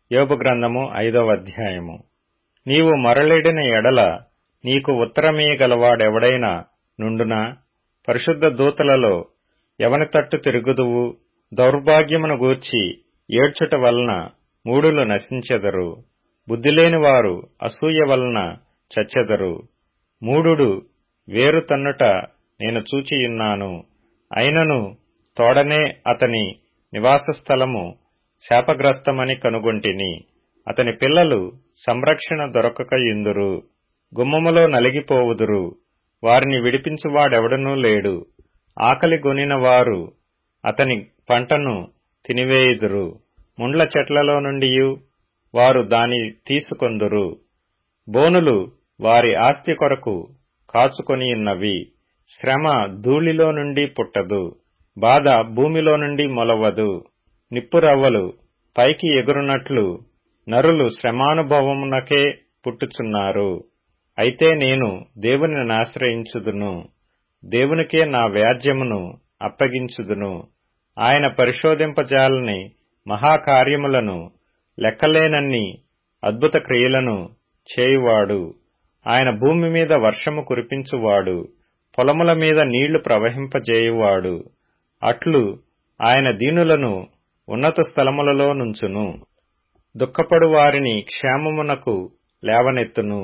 యోబు గ్రంథము ఐదవ అధ్యాయము నీవు మరలిడిన ఎడల నీకు ఉత్తరమీయగలవాడెవడైనా నుండునా పరిశుద్ధ దూతలలో ఎవని తట్టు తిరుగుదువు దౌర్భాగ్యమును గూర్చి ఏడ్చుట వలన మూడులు నశించెదరు బుద్ధిలేని వారు అసూయ వలన చచ్చెదరు మూఢుడు వేరు తన్నుట నేను చూచియున్నాను అయినను తోడనే అతని నివాస స్థలము శాపగ్రస్తమని కనుగొంటిని అతని పిల్లలు సంరక్షణ దొరకక ఇందురు గుమ్మములో నలిగిపోవుదురు వారిని విడిపించువాడెవడనూ లేడు ఆకలి గొనిన వారు అతని పంటను తినివేయుదురు ముండ్ల చెట్లలో నుండియు వారు దాని తీసుకొందురు బోనులు వారి ఆస్తి కొరకు కాచుకొనియున్నవి శ్రమ ధూళిలో నుండి పుట్టదు బాధ భూమిలో నుండి మొలవదు నిప్పురవ్వలు పైకి ఎగురునట్లు నరులు శ్రమానుభవమునకే పుట్టుచున్నారు అయితే నేను దేవునిని ఆశ్రయించుదును దేవునికే నా వ్యాజ్యమును అప్పగించుదును ఆయన పరిశోధింపజాలని మహాకార్యములను లెక్కలేనన్ని అద్భుత క్రియలను చేయువాడు ఆయన భూమి మీద వర్షము కురిపించువాడు పొలముల మీద నీళ్లు ప్రవహింపజేయువాడు అట్లు ఆయన దీనులను ఉన్నత స్థలములలో నుంచును దుఃఖపడు వారిని క్షేమమునకు లేవనెత్తును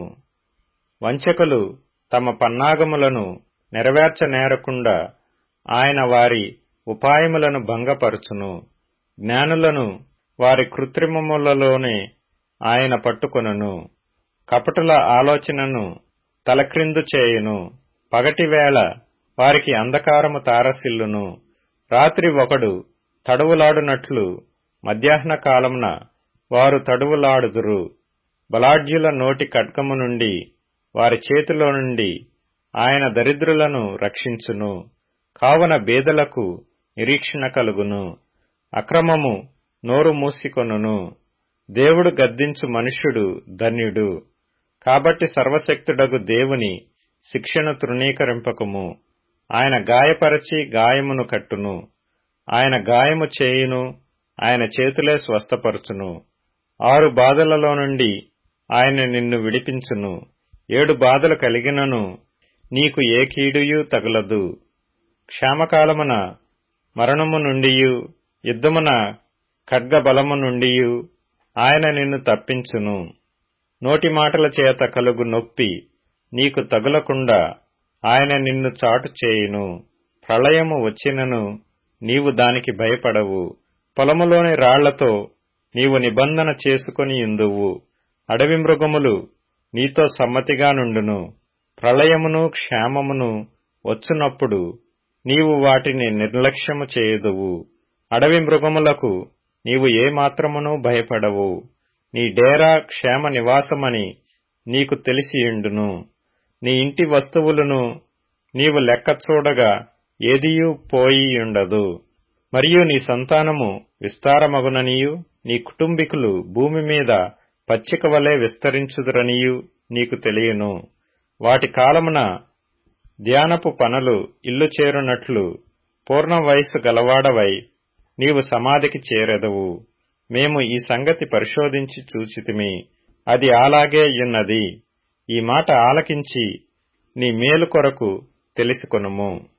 వంచకులు తమ పన్నాగములను నెరవేర్చనేరకుండా ఆయన వారి ఉపాయములను భంగపరుచును జ్ఞానులను వారి కృత్రిమములలోనే ఆయన పట్టుకొనును కపటుల ఆలోచనను తలక్రిందు చేయును పగటివేళ వారికి అంధకారము తారసిల్లును రాత్రి ఒకడు తడువులాడునట్లు మధ్యాహ్న కాలమున వారు తడువులాడుదురు బలాఢ్యుల నోటి ఖడ్గము నుండి వారి చేతిలో నుండి ఆయన దరిద్రులను రక్షించును కావున బేదలకు నిరీక్షణ కలుగును అక్రమము నోరు మూసికొనును దేవుడు గద్దించు మనుష్యుడు ధన్యుడు కాబట్టి సర్వశక్తుడగు దేవుని శిక్షను తృణీకరింపకము ఆయన గాయపరచి గాయమును కట్టును ఆయన గాయము చేయును ఆయన చేతులే స్వస్థపరచును ఆరు బాధలలో నుండి ఆయన నిన్ను విడిపించును ఏడు బాధలు కలిగినను నీకు ఏ కీడుయు తగులదు క్షేమకాలమున మరణము నుండియు యుద్ధమున ఖడ్గబలము నుండియు ఆయన నిన్ను తప్పించును నోటి మాటల చేత కలుగు నొప్పి నీకు తగులకుండా ఆయన నిన్ను చాటు చేయును ప్రళయము వచ్చినను నీవు దానికి భయపడవు పొలములోని రాళ్లతో నీవు నిబంధన చేసుకుని ఇందువు అడవి మృగములు నీతో సమ్మతిగా నుండును ప్రళయమును క్షేమమును వచ్చునప్పుడు నీవు వాటిని నిర్లక్ష్యము చేయుదువు అడవి మృగములకు నీవు ఏమాత్రమునూ భయపడవు నీ డేరా క్షేమ నివాసమని నీకు తెలిసియుండును నీ ఇంటి వస్తువులను నీవు లెక్క చూడగా ఏదియూ పోయియుండదు మరియు నీ సంతానము విస్తారమగుననియు నీ కుటుంబీకులు భూమి మీద పచ్చిక వలె విస్తరించుదురనియు నీకు తెలియను వాటి కాలమున ధ్యానపు పనులు ఇల్లు చేరునట్లు పూర్ణ వయస్సు గలవాడవై నీవు సమాధికి చేరెదవు మేము ఈ సంగతి పరిశోధించి చూచితిమి అది అలాగే యున్నది ఈ మాట ఆలకించి నీ మేలు కొరకు తెలుసుకొనుము